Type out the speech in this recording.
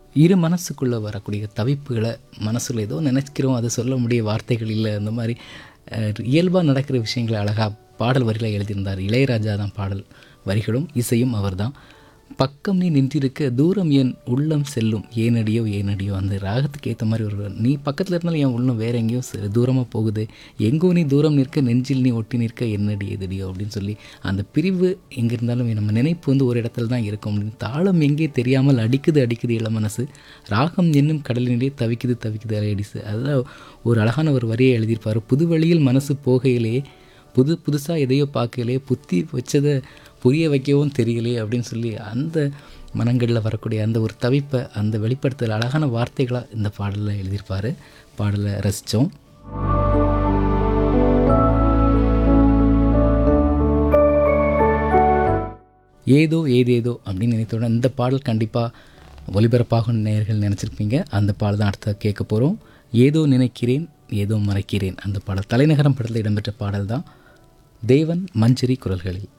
இரு மனசுக்குள்ளே வரக்கூடிய தவிப்புகளை மனசுல ஏதோ நினைக்கிறோம் அதை சொல்ல முடிய வார்த்தைகள் இல்லை அந்த மாதிரி இயல்பாக நடக்கிற விஷயங்களை அழகாக பாடல் வரிகளை எழுதியிருந்தார் இளையராஜா தான் பாடல் வரிகளும் இசையும் அவர்தான் பக்கம் நீ நின்றிருக்க தூரம் என் உள்ளம் செல்லும் ஏனடியோ ஏனடியோ அந்த ராகத்துக்கு ஏற்ற மாதிரி ஒரு நீ பக்கத்தில் இருந்தாலும் என் உள்ளம் வேற எங்கேயோ செ- தூரமா போகுது எங்கோ நீ தூரம் நிற்க நெஞ்சில் நீ ஒட்டி நிற்க என்னடி எதடியோ அப்படின்னு சொல்லி அந்த பிரிவு எங்கே இருந்தாலும் நம்ம நினைப்பு வந்து ஒரு இடத்துல தான் இருக்கும் அப்படின்னு தாளம் எங்கே தெரியாமல் அடிக்குது அடிக்குது இள மனசு ராகம் என்னும் கடலினிலே தவிக்குது தவிக்குது அலையடிசு அதுதான் ஒரு அழகான ஒரு வரியை எழுதியிருப்பார் புது வழியில் மனசு போகையிலே புது புதுசாக எதையோ பார்க்கலையே புத்தி வச்சதை புரிய வைக்கவும் தெரியலையே அப்படின்னு சொல்லி அந்த மனங்களில் வரக்கூடிய அந்த ஒரு தவிப்பை அந்த வெளிப்படுத்தல் அழகான வார்த்தைகளாக இந்த பாடலில் எழுதியிருப்பார் பாடலை ரசித்தோம் ஏதோ ஏதேதோ அப்படின்னு நினைத்தோட இந்த பாடல் கண்டிப்பாக ஒலிபரப்பாகும் நேயர்கள் நினச்சிருப்பீங்க அந்த பாடல் தான் அடுத்த கேட்க போகிறோம் ஏதோ நினைக்கிறேன் ஏதோ மறைக்கிறேன் அந்த பாடல் தலைநகரம் படத்தில் இடம்பெற்ற பாடல் தான் தேவன் மஞ்சரி குரல்களில்